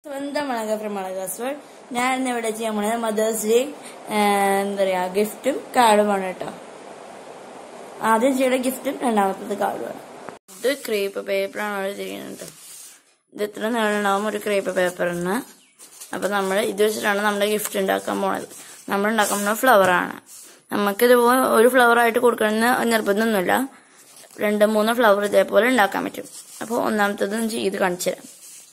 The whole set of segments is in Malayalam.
സ്വന്തം മുളക ഫ്രം മളകാസ്വേഡ് ഞാൻ ഇന്ന് ഇവിടെ ചെയ്യാൻ പോണത് മദേഴ്സ് ഡേ എന്താ പറയാ ഗിഫ്റ്റും കാർഡുമാണ് കേട്ടോ ആദ്യം ചെയ്യേണ്ട ഗിഫ്റ്റും രണ്ടാമത്തത് കാർഡുമാണ് ഇത് ക്രേപ്പ് പേപ്പറാണ് അവിടെ ചെയ്യുന്നത് ഇത് ഇത്ര നീളണ്ടാവും ഒരു ക്രേപ്പ് പേപ്പറിന് അപ്പൊ നമ്മൾ ഇത് വെച്ചിട്ടാണ് നമ്മുടെ ഗിഫ്റ്റ് ഉണ്ടാക്കാൻ പോണത് നമ്മൾ ഉണ്ടാക്കാൻ പോകുന്ന ഫ്ലവറാണ് നമുക്കിത് ഒരു ഫ്ലവർ ആയിട്ട് കൊടുക്കണമെന്ന് നിർബന്ധമൊന്നുമില്ല രണ്ട് മൂന്ന് ഫ്ലവർ ഇതേപോലെ ഉണ്ടാക്കാൻ പറ്റും അപ്പോൾ ഒന്നാമത്തത് ചെയ്ത് കാണിച്ചു തരാം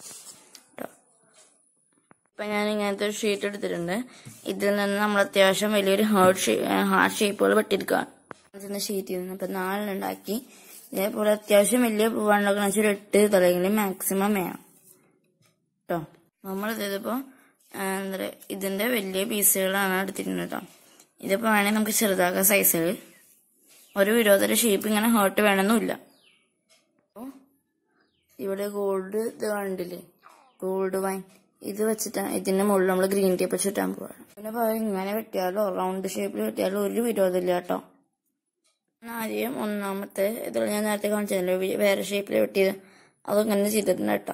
ഇപ്പൊ ഞാൻ ഇങ്ങനത്തെ ഒരു ഷീറ്റ് എടുത്തിട്ടുണ്ട് ഇതിൽ നിന്ന് നമ്മൾ അത്യാവശ്യം വലിയൊരു ഹാർട്ട് ഷേ ഹാർട്ട് ഷേപ്പുകൾ വെട്ടിയെടുക്കുകയാണ് അതിന്റെ ഷീറ്റിൽ നിന്ന് ഇപ്പൊ നാലെണ്ണുണ്ടാക്കി ഇതേപോലെ അത്യാവശ്യം വലിയ പൂവാണ്ടൊക്കെ വെച്ചാൽ ഒരു എട്ട് തലയെങ്കിലും മാക്സിമം വേണം കേട്ടോ നമ്മൾ ഇതിപ്പോ എന്താ പറയാ ഇതിന്റെ വലിയ പീസുകളാണ് എടുത്തിട്ടുണ്ട് കേട്ടോ ഇതിപ്പോ വേണമെങ്കിൽ നമുക്ക് ചെറുതാക്കാം സൈസുകൾ ഒരു വിരോധയുടെ ഷേപ്പ് ഇങ്ങനെ ഹേർട്ട് വേണമെന്നില്ല അപ്പൊ ഇവിടെ ഗോൾഡ് ഇത് കണ്ടില്ലേ ഗോൾഡ് വൈൻ ഇത് വെച്ചിട്ടാണ് ഇതിന്റെ മുകളിൽ നമ്മൾ ഗ്രീൻ ടേപ്പ് ചുറ്റാൻ പോവാണ് പിന്നെ പകരം ഇങ്ങനെ വെട്ടിയാലോ റൗണ്ട് ഷേപ്പിൽ വെട്ടിയാലോ ഒരു വിരോധമില്ല കേട്ടോ ആദ്യം ഒന്നാമത്തെ ഇതിൽ ഞാൻ നേരത്തെ കാണിച്ചല്ലോ വേറെ ഷേപ്പിൽ വെട്ടിയത് അതങ്ങനെ ചെയ്തിട്ടുണ്ട് കേട്ടോ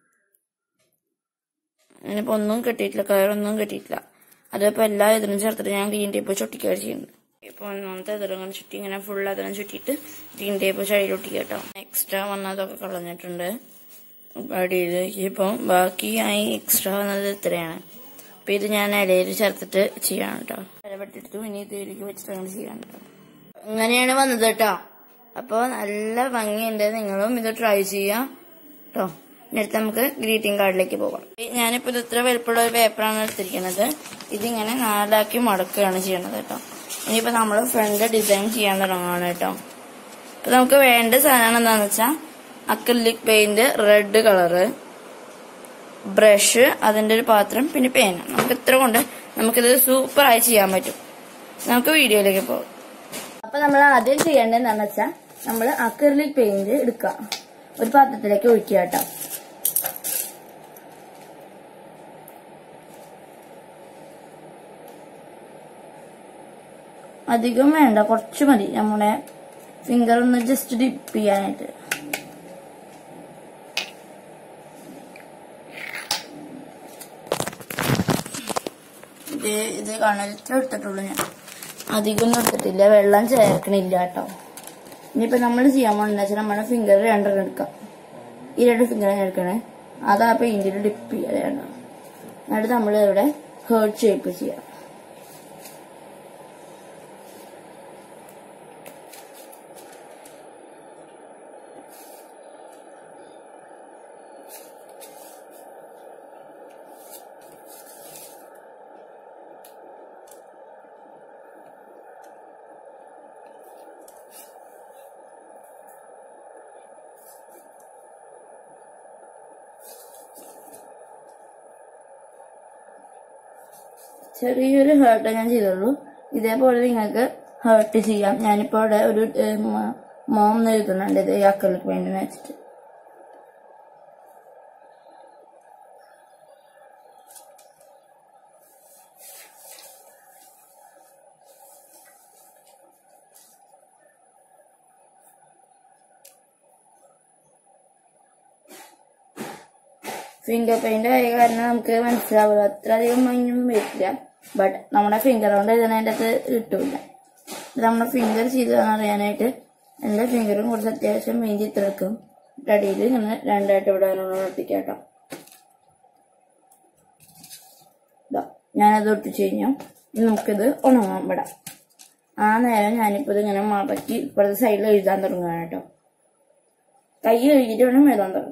ഞാനിപ്പോ ഒന്നും കെട്ടിയിട്ടില്ല കയറൊന്നും കെട്ടിയിട്ടില്ല അതിപ്പോ എല്ലാ ഇതിനും ചേർത്തിട്ട് ഞാൻ ഗ്രീൻ ടേപ്പ് ചുട്ടിക്കുകയാണ് ചെയ്യുന്നത് ഇപ്പൊ ഒന്നാമത്തെ ഇതിലങ്ങനെ ചുറ്റി ഇങ്ങനെ ഫുൾ അതിനെ ചുറ്റിയിട്ട് ഗ്രീൻ ടേപ്പ് ചടിയിലൊട്ടിക്കുക കേട്ടോ എക്സ്ട്രാ വന്നതൊക്കെ കളഞ്ഞിട്ടുണ്ട് അടിയിൽ ഇപ്പം ബാക്കിയായി എക്സ്ട്രാ വന്നത് ഇത്രയാണ് അപ്പൊ ഇത് ഞാൻ ഇലയിൽ ചേർത്തിട്ട് ചെയ്യാണ് കേട്ടോ ഇലപെട്ടിട്ട് ഇനി ഇതിലേക്ക് വെച്ചിട്ട് അങ്ങനെ ചെയ്യാണ് കേട്ടോ ഇങ്ങനെയാണ് വന്നത് കേട്ടോ അപ്പൊ നല്ല ഭംഗിയുണ്ട് നിങ്ങളും ഇത് ട്രൈ ചെയ്യാം കേട്ടോ എന്നിട്ട് നമുക്ക് ഗ്രീറ്റിംഗ് കാർഡിലേക്ക് പോകാം ഞാനിപ്പോ ഇത് ഇത്ര വലുപ്പമുള്ള ഒരു പേപ്പറാണ് എടുത്തിരിക്കുന്നത് ഇതിങ്ങനെ നാലാക്കി മടക്കുകയാണ് ചെയ്യണത് കേട്ടോ ഇനിയിപ്പോ നമ്മൾ ഫ്രണ്ട് ഡിസൈൻ ചെയ്യാൻ തുടങ്ങുകയാണ് കേട്ടോ അപ്പൊ നമുക്ക് വേണ്ട സാധനം എന്താണെന്ന് വെച്ചാൽ acrylic paint red colour brush അതിന്റെ ഒരു പാത്രം പിന്നെ പേന നമുക്ക് ഇത്ര കൊണ്ട് നമുക്കിത് സൂപ്പറായി ചെയ്യാൻ പറ്റും നമുക്ക് വീഡിയോയിലേക്ക് പോകാം അപ്പൊ നമ്മൾ ആദ്യം ചെയ്യേണ്ടത് എന്താണെന്ന് വെച്ചാൽ നമ്മൾ അക്രലിക് പെയിന്റ് എടുക്കുക ഒരു പാത്രത്തിലേക്ക് ഒഴിക്കുക കേട്ടോ അധികം വേണ്ട കുറച്ച് മതി നമ്മുടെ ഫിംഗർ ഒന്ന് ജസ്റ്റ് ഡിപ്പ് ചെയ്യാനായിട്ട് ഇത് ഇത് കാണാൻ ഇത്ര എടുത്തിട്ടുള്ളൂ ഞാൻ അധികം ഒന്നും എടുത്തിട്ടില്ല വെള്ളം ചേർക്കണില്ല കേട്ടോ ഇനിയിപ്പോ നമ്മൾ ചെയ്യാൻ പോകുന്നത് വെച്ചാൽ നമ്മുടെ ഫിംഗർ രണ്ടെണ്ണം എടുക്കാം ഈ രണ്ട് ഫിംഗർ എടുക്കണേ അതാ പെയിന്റിൽ ഡിപ്പ് ചെയ്യാൻ എന്നിട്ട് നമ്മൾ ഇവിടെ ഹേർട്ട് ഷേപ്പ് ചെയ്യാം ചെറിയൊരു ഹേർട്ട് ഞാൻ ചെയ്തുള്ളൂ ഇതേപോലെ നിങ്ങൾക്ക് ഹേർട്ട് ചെയ്യാം ഞാനിപ്പോ ഇവിടെ ഒരു മോം എന്ന് എഴുതുന്നുണ്ട് ഇത് അക്കലിക്ക് വേണ്ടി വെച്ചിട്ട് ഫിംഗർ പെയിന്റ് ആയ കാരണം നമുക്ക് മനസ്സിലാവില്ല അത്ര അധികം ഭംഗിയൊന്നും വരില്ല ബട്ട് നമ്മുടെ ഫിംഗർ കൊണ്ട് എഴുതുന്നതിൻ്റെ അകത്ത് കിട്ടൂല ഇത് നമ്മുടെ ഫിംഗർ ചെയ്തതെന്ന് അറിയാനായിട്ട് എന്റെ ഫിംഗറും കുറച്ച് അത്യാവശ്യം മെയിൻ ചിത്രം എടുക്കും അടിയിൽ ഇങ്ങനെ രണ്ടായിട്ട് ഇവിടെ ഒട്ടിക്കാം കേട്ടോ ഞാനത് ഒട്ടിച്ചു കഴിഞ്ഞാൽ നമുക്കിത് ഉണങ്ങാൻ വിടാം ആ നേരം ഞാനിപ്പോ ഇത് ഇങ്ങനെ മടക്കി ഇപ്പുറത്തെ സൈഡിൽ എഴുതാൻ തുടങ്ങുകയാണ് കേട്ടോ കൈ കഴുകിയിട്ട് വേണം എഴുതാൻ തുടങ്ങും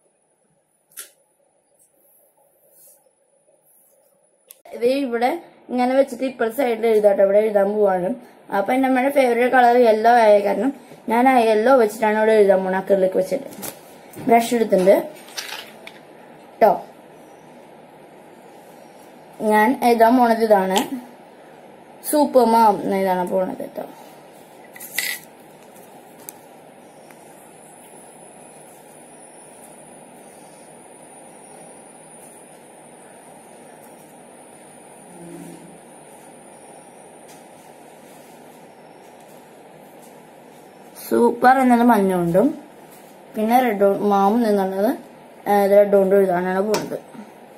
ഇത് ഇവിടെ ഇങ്ങനെ വെച്ചിട്ട് ഇപ്പോഴത്തെ സൈഡിൽ എഴുതാട്ടോ ഇവിടെ എഴുതാൻ പോവാണ് അപ്പൊ നമ്മുടെ ഫേവറേറ്റ് കളർ യെല്ലോ ആയ കാരണം ഞാൻ ആ യെല്ലോ വെച്ചിട്ടാണ് ഇവിടെ എഴുതാൻ പോണ അക്കറിലേക്ക് വെച്ചിട്ട് ബ്രഷ് എടുത്തിട്ടുണ്ട് കേട്ടോ ഞാൻ എഴുതാൻ പോണത് ഇതാണ് സൂപ്പർ മാം ഇതാണ് പോണത് കേട്ടോ സൂപ്പർ എന്നത് മഞ്ഞുകൊണ്ടും പിന്നെ റെഡ് മാം എന്നുള്ളത് റെഡ് കൊണ്ട് എഴുതാനാണ് പോകുന്നത്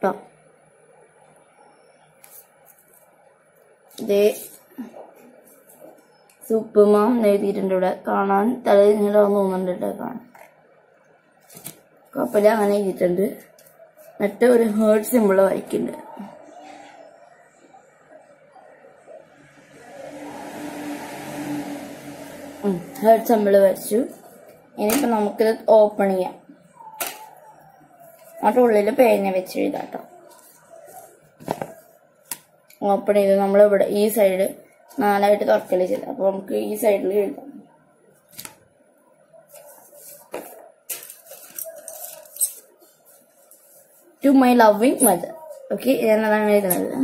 ട്ടോ. ദേ സൂപ്പുമാം എഴുതിയിട്ടുണ്ട് ഇവിടെ കാണാൻ തലയിടാന്ന് തോന്നുന്നുണ്ട് കേട്ടോ കാണാൻ കുഴപ്പമില്ല അങ്ങനെ എഴുതിയിട്ടുണ്ട് എന്നിട്ട് ഒരു ഹേർട്ട് സിമ്പിൾ വരയ്ക്കുന്നുണ്ട് ഹേർട്ട് സിമ്പിൾ വരച്ചു ഇനിയിപ്പോ നമുക്കിത് ഓപ്പൺ ചെയ്യാം എന്നിട്ട് ഉള്ളിൽ പേന വെച്ച് എഴുതാട്ടോ ഓപ്പൺ ചെയ്ത് നമ്മൾ ഇവിടെ ഈ സൈഡ് നാലായിട്ട് തുറക്കല് ചെയ്ത് അപ്പൊ നമുക്ക് ഈ സൈഡിൽ എഴുതാം to my loving mother okay ഞാൻ അതാണ് എഴുതുന്നത്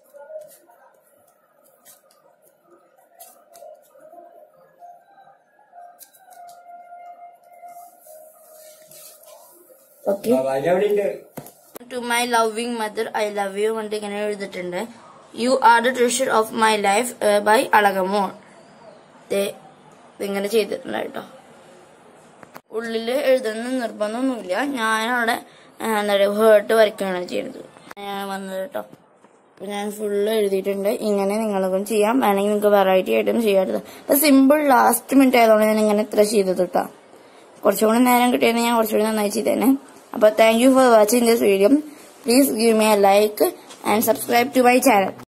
okay to my loving mother I love you കൊണ്ട് ഇങ്ങനെ എഴുതിയിട്ടുണ്ട് you are the treasure of my life by അളകമോൾ ദേ ഇതിങ്ങനെ ചെയ്തിട്ടുണ്ട് കേട്ടോ ഉള്ളില് എഴുതണം നിർബന്ധമൊന്നുമില്ല ഞാനവിടെ ആ, എന്താ പറയുക ഹേർട്ട് വരയ്ക്കുകയാണ് ചെയ്യുന്നത് ഞാൻ വന്നത് കേട്ടോ അപ്പൊ ഞാൻ ഫുള്ള് എഴുതിയിട്ടുണ്ട് ഇങ്ങനെ നിങ്ങൾക്കും ചെയ്യാം വേണമെങ്കിൽ നിങ്ങൾക്ക് വെറൈറ്റി ആയിട്ടും ചെയ്യാറുണ്ട് അപ്പൊ സിമ്പിൾ ലാസ്റ്റ് മിനിറ്റ് ആയതുകൊണ്ട് ഞാൻ ഇങ്ങനെ ഇത്ര ചെയ്തത് കേട്ടോ കുറച്ചുകൂടി നേരം കിട്ടിയാൽ ഞാൻ കുറച്ചുകൂടി നന്നായി ചെയ്തേനെ അപ്പൊ thank you for watching this video please give me a like and subscribe to my channel